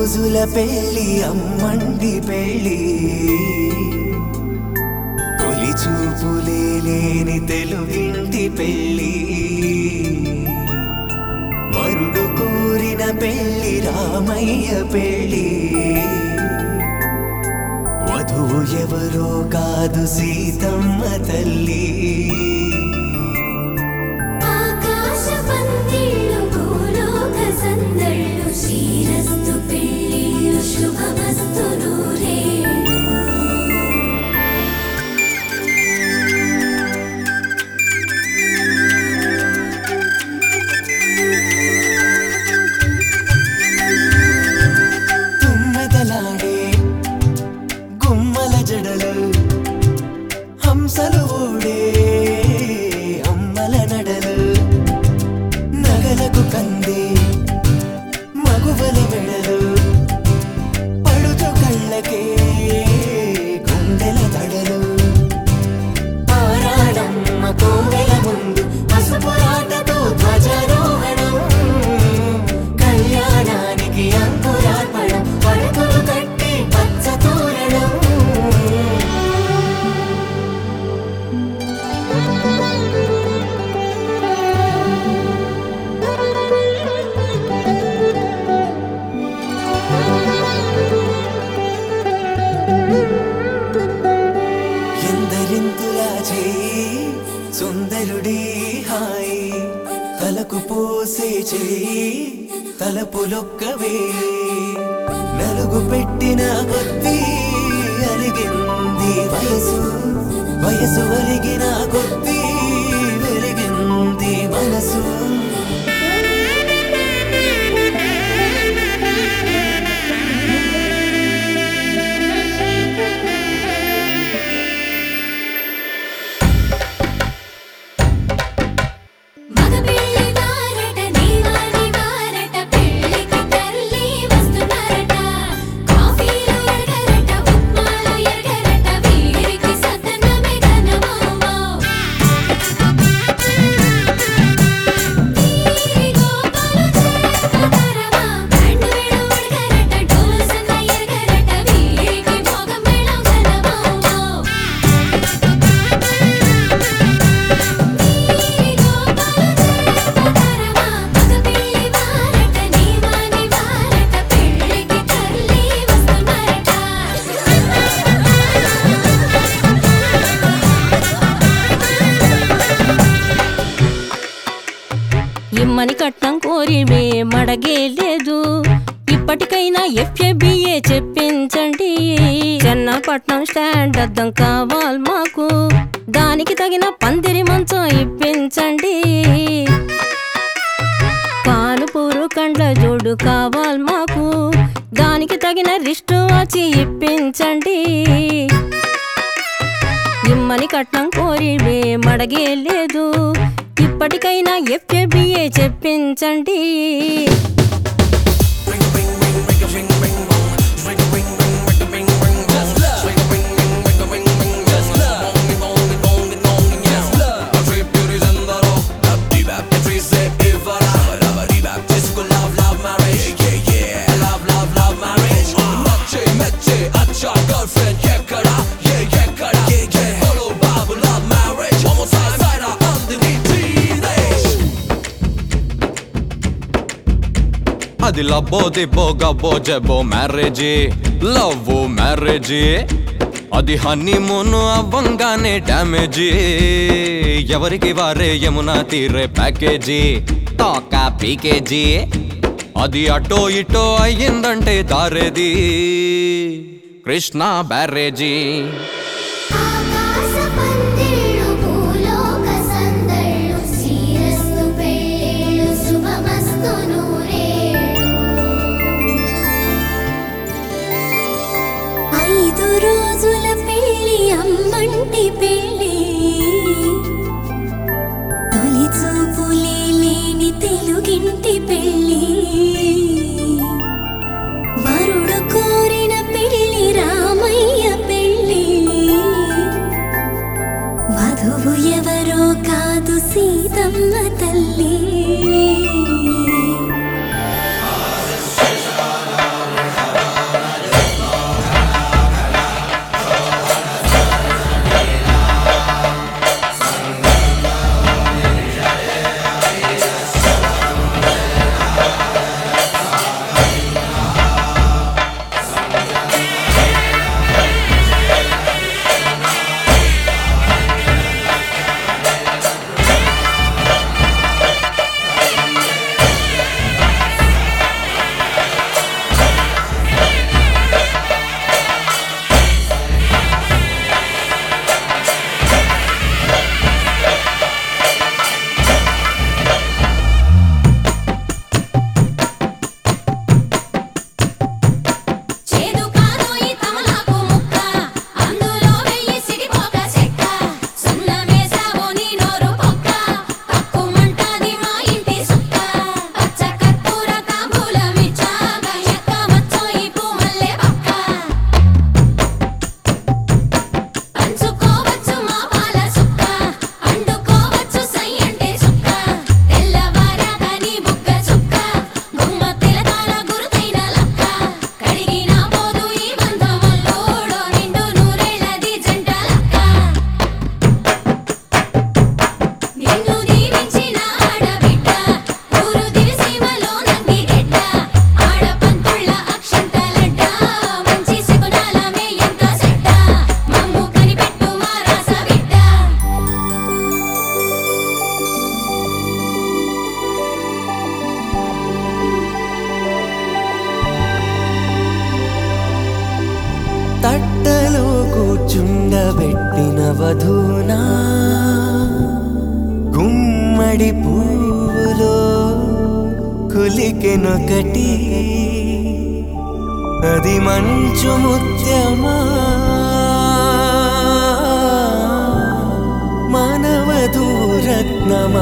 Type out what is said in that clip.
రోజుల పెళ్లి అమ్మండి పెళ్లి తొలి చూపులే లేని తెలుగింటి పెళ్లి వరుడు కోరిన పెళ్లి రామయ్య పెళ్లి వధువు ఎవరో కాదు సీతమ్మ తల్లి ఆకాశ పందిళ్ళు భూలోక సందళ్ళు శ్రీరస్తు పెళ్ళిళ్ళు శుభమస్తు నూరేళ్ళు తుమ్మెదలాడే గుమ్మల జడలు హంసలు ఊడే అమ్మల నడలు నగలకు కంది మగువల మెడలు పడుచు కళ్ళకే గుండెల తడలు ఆరాడమ్మ కోవెల ముందు పసుపు రాతతో ధ్వజారోహణం కళ్యాణానికి అంకురార్పణం పడకలు కట్టి పచ్చ తోరణం ఎందరింతులా చేయి సుందరుడి హాయి తలకు పోసే చేయి తలపులొక్కవే నలుగు పెట్టిన కొద్దీ అరిగింది వయసు వయసు ఒరిగిన కొద్దీ వెలిగింది మనసు మగ పెళ్లి వారట నీవాని వారట పెళ్లికి తల్లి వస్తున్నారట కాఫీలు ఎరగరట ఉప్మాలు ఎరగరట వీరికి సతనమే ఘనమౌమౌ తీరి గోపాలు చేతరమా బ్యాండ్ వేడు ఎరగరట డోలు సన్న ఎరగరట వీరికి భోగం మేళం ఘనమౌమౌ ఇమ్మని కట్నం కోరివే మడగే లేదు ఇప్పటికైనా ఎఫ్ఏబిఏ చెప్పించండి చెన్నపట్నం స్టాండ్ అద్దం కావాలి మాకు దానికి తగిన పందిరి మంచం ఇప్పించండి కానుపూరు కండ్ల జోడు కావాలి మాకు దానికి తగిన రిస్ట్ వచ్చి ఇప్పించండి ఇమ్మని కట్నం కోరివే మడగే లేదు ఇప్పటికైనా ఎఫ్ఏబిఏ చెప్పించండి అది లబ్బో దిబ్బో గబ్బో జబ్బో మ్యారేజీ లవ్ మ్యారేజీ అది హనీమూన్ అవ్వంగానే డ్యామేజీ ఎవరికి వారే యమునా తీరే ప్యాకేజీ తోక పీకేజీ అది అటో ఇటో అయ్యిందంటే దారేది కృష్ణ బ్యారేజీ ఆకాశ పందిళ్ళు భూలోక సందళ్ళు శ్రీరస్తు పెళ్ళిళ్ళు శుభమస్తు నూరేళ్ళు ఐదు రోజుల పెళ్లి అమ్మంటి పెళ్లి తొలి చూపులే లేని తెలుగింటి పెళ్లి వరుడు కోరిన పెళ్లి రామయ్య పెళ్లి వధువు ఎవరో కాదు సీతమ్మ తల్లి మధునా గుమ్మడి పువ్వులో కులికెనొకటి అది మంచు ముత్యమా మానవధూరత్నమా